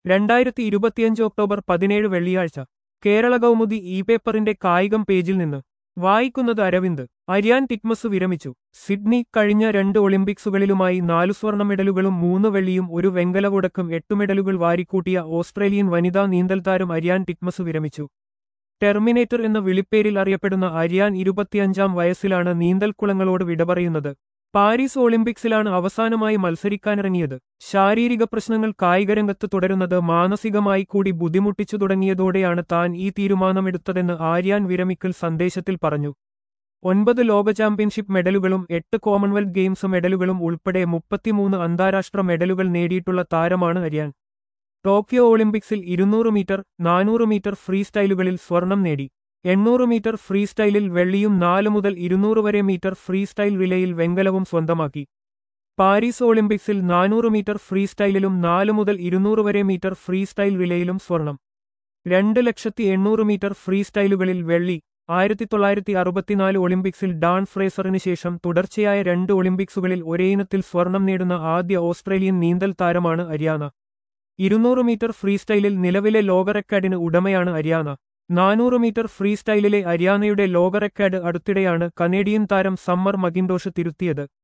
രണ്ടായിരത്തി ഇരുപത്തിയഞ്ച് ഒക്ടോബർ പതിനേഴ് വെള്ളിയാഴ്ച കേരള കൗമുദി ഇ പേപ്പറിന്റെ കായികം പേജിൽ നിന്ന് വായിക്കുന്നത് അരവിന്ദ് അരിയാൻ ടിക്മസ് വിരമിച്ചു സിഡ്നി കഴിഞ്ഞ രണ്ട് ഒളിമ്പിക്സുകളിലുമായി നാലു സ്വർണ്ണ മെഡലുകളും മൂന്ന് വെള്ളിയും ഒരു വെങ്കലവുടക്കം എട്ട് മെഡലുകൾ വാരിക്കൂട്ടിയ ഓസ്ട്രേലിയൻ വനിതാ നീന്തൽ താരം അരിയാൻ ടിക്മസ് വിരമിച്ചു ടെർമിനേറ്റർ എന്ന വിളിപ്പേരിൽ അറിയപ്പെടുന്ന അരിയാൻ ഇരുപത്തിയഞ്ചാം വയസ്സിലാണ് നീന്തൽക്കുളങ്ങളോട് വിട പറയുന്നത് പാരീസ് ഒളിമ്പിക്സിലാണ് അവസാനമായി മത്സരിക്കാനിറങ്ങിയത് ശാരീരിക പ്രശ്നങ്ങൾ കായികരംഗത്ത് തുടരുന്നത് മാനസികമായി കൂടി ബുദ്ധിമുട്ടിച്ചു തുടങ്ങിയതോടെയാണ് താൻ ഈ തീരുമാനമെടുത്തതെന്ന് ആര്യാൻ വിരമിക്കൽ സന്ദേശത്തിൽ പറഞ്ഞു ഒൻപത് ലോക ചാമ്പ്യൻഷിപ്പ് മെഡലുകളും എട്ട് കോമൺവെൽത്ത് ഗെയിംസ് മെഡലുകളും ഉൾപ്പെടെ മുപ്പത്തിമൂന്ന് അന്താരാഷ്ട്ര മെഡലുകൾ നേടിയിട്ടുള്ള താരമാണ് അരിയാൻ ടോക്കിയോ ഒളിമ്പിക്സിൽ ഇരുന്നൂറ് മീറ്റർ നാനൂറ് മീറ്റർ ഫ്രീ സ്റ്റൈലുകളിൽ സ്വർണം നേടി എണ്ണൂറ് മീറ്റർ ഫ്രീ സ്റ്റൈലിൽ വെള്ളിയും നാല് മുതൽ ഇരുന്നൂറ് വരെ മീറ്റർ ഫ്രീ സ്റ്റൈൽ റിലേയിൽ വെങ്കലവും സ്വന്തമാക്കി പാരീസ് ഒളിമ്പിക്സിൽ നാനൂറ് മീറ്റർ ഫ്രീ സ്റ്റൈലിലും നാല് മുതൽ ഇരുന്നൂറ് വരെ മീറ്റർ ഫ്രീ സ്റ്റൈൽ റിലേയിലും സ്വർണം രണ്ട് ലക്ഷത്തി എണ്ണൂറ് മീറ്റർ ഫ്രീ സ്റ്റൈലുകളിൽ വെള്ളി ആയിരത്തി തൊള്ളായിരത്തി അറുപത്തിനാല് ഒളിമ്പിക്സിൽ ഡാൺ ഫ്രേസറിന് ശേഷം തുടർച്ചയായ രണ്ട് ഒളിമ്പിക്സുകളിൽ ഒരേ ഇനത്തിൽ സ്വർണം നേടുന്ന ആദ്യ ഓസ്ട്രേലിയൻ നീന്തൽ താരമാണ് അരിയാന ഇരുന്നൂറ് മീറ്റർ ഫ്രീ സ്റ്റൈലിൽ നിലവിലെ ലോക റെക്കോർഡിന് ഉടമയാണ് അരിയാന നാനൂറ് മീറ്റർ ഫ്രീ സ്റ്റൈലിലെ അരിയാനയുടെ ലോക റെക്കോർഡ് അടുത്തിടെയാണ് കനേഡിയൻ താരം സമ്മർ മകിൻഡോഷ് തിരുത്തിയത്